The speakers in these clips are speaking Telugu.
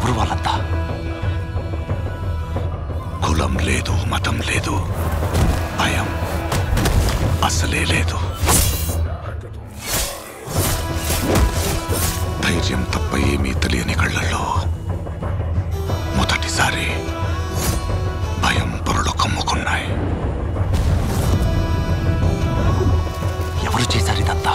ఎవరు వాళ్ళంతా కులం లేదు మతం లేదు భయం అసలే లేదు ధైర్యం తప్ప ఏమీ తెలియని కళ్ళల్లో మొదటిసారి భయం పొరలు కమ్ముకున్నాయి ఎవరు చేశారు ఇదంతా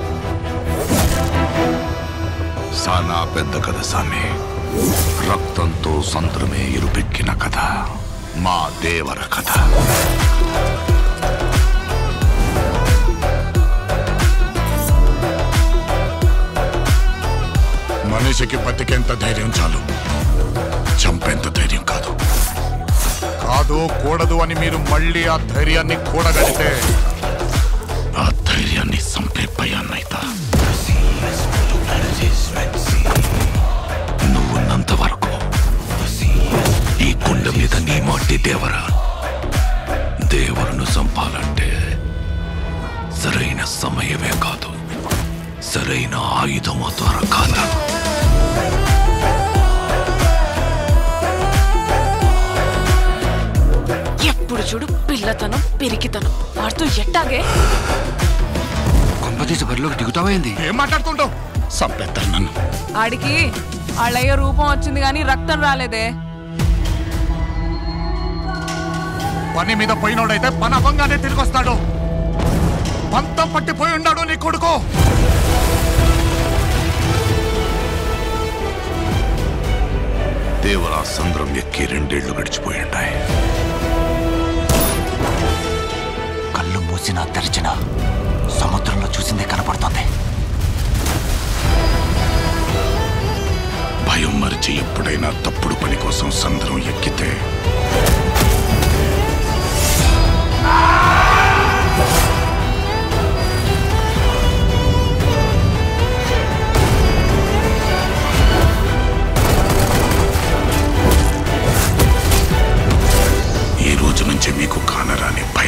సానా పెద్ద కథ సామి రక్తంతో సంద్రమే ఇరుపెక్కిన కథ మా దేవర కథ మనిషికి బతికేంత ధైర్యం చాలు చంపేంత ధైర్యం కాదు కాదు కూడదు అని మీరు మళ్ళీ ఆ ధైర్యాన్ని కూడగలితే ఆ ధైర్యాన్ని చంపే భయాన్నైతా నువ్వున్నంత వరకు ఈ కుండ మీద నీ మట్టి దేవరా దేవులను చంపాలంటే సరైన సమయమే కాదు సరైన ఆయుధము దొరకాల ఎప్పుడు చూడు పిల్లతనం పెరిగితనం వాడితో ఎట్టాగే కొంపతీసి బరిలోకి దిగుతావైంది ఏం మాట్లాడుతుంటావు చంపేస్తారు నన్ను ఆడికి వాళ్ళయ్య రూపం వచ్చింది కానీ రక్తం రాలేదే పని మీద పోయినోడైతే పని అవ్వంగానే తిరిగి వస్తాడు పంతం పట్టిపోయి ఉన్నాడు నీ కొడుకు దేవరా సంద్రం ఎక్కి రెండేళ్లు గడిచిపోయి ఉంటాయి కళ్ళు మూసినా తెరిచినా సముద్రంలో చూసిందే కనపడుతోంది భయం మరిచి ఎప్పుడైనా తప్పుడు పని కోసం సంద్రం ఎక్కితే ఈ రోజు నుంచి మీకు కానరాని